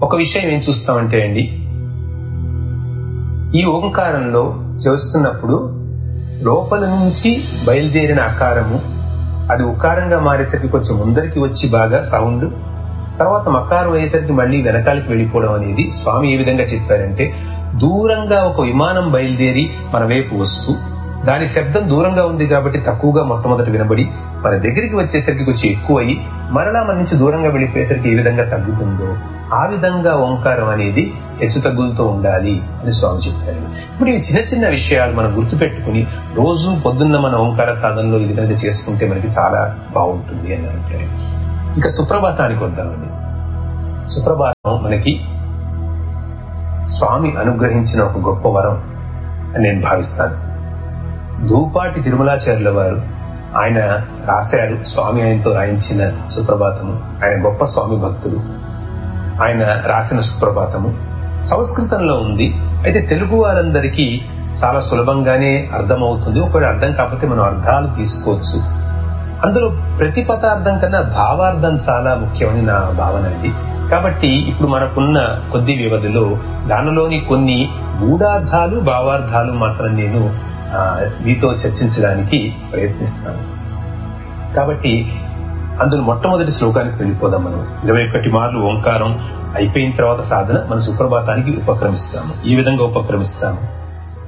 ఒక విషయం ఏం చూస్తామంటే అండి ఈ ఓంకారంలో చేస్తున్నప్పుడు లోపల నుంచి బయలుదేరిన ఆకారము అది ఉకారంగా మారేసరికి కొంచెం ముందరికి వచ్చి బాగా సౌండ్ తర్వాత మకారం అయ్యేసరికి మళ్ళీ వెనకాలకి వెళ్ళిపోవడం అనేది స్వామి ఏ విధంగా చెప్పారంటే దూరంగా ఒక విమానం బయలుదేరి మన వైపు వస్తూ దాని శబ్దం దూరంగా ఉంది కాబట్టి తక్కువగా మొట్టమొదటి వినబడి మన దగ్గరికి వచ్చేసరికి కొంచెం ఎక్కువ అయ్యి మరలా మన నుంచి దూరంగా వెళ్ళిపోయేసరికి ఏ విధంగా తగ్గుతుందో ఆ విధంగా ఓంకారం అనేది హెచ్చు తగ్గులతో ఉండాలి అని స్వామి చెప్పారు ఇప్పుడు ఈ చిన్న చిన్న విషయాలు మనం గుర్తుపెట్టుకుని రోజు పొద్దున్న మన ఓంకార సాధనలో ఈ విధంగా చేసుకుంటే మనకి చాలా బాగుంటుంది అని అంటారు ఇంకా సుప్రభాతానికి వద్దామండి సుప్రభాతం మనకి స్వామి అనుగ్రహించిన ఒక గొప్ప వరం అని నేను భావిస్తాను ధూపాటి తిరుమలాచార్యుల వారు ఆయన రాశారు స్వామి ఆయనతో రాయించిన సుప్రభాతము ఆయన గొప్ప స్వామి భక్తుడు ఆయన రాసిన సుప్రభాతము సంస్కృతంలో ఉంది అయితే తెలుగు వారందరికీ చాలా సులభంగానే అర్థమవుతుంది ఒకవేళ అర్థం కాకపోతే మనం అర్థాలు తీసుకోవచ్చు అందులో ప్రతి పదార్థం కన్నా భావార్థం చాలా ముఖ్యమని నా భావన అండి కాబట్టి ఇప్పుడు మనకున్న కొద్ది వ్యవధిలో దానిలోని కొన్ని గూఢార్థాలు భావార్థాలు మాత్రం నేను మీతో చర్చించడానికి ప్రయత్నిస్తాను కాబట్టి అందులో మొట్టమొదటి శ్లోకానికి వెళ్ళిపోదాం మనం ఇరవై ఒకటి మార్లు ఓంకారం అయిపోయిన తర్వాత సాధన మన సుప్రభాతానికి ఉపక్రమిస్తాము ఈ విధంగా ఉపక్రమిస్తాము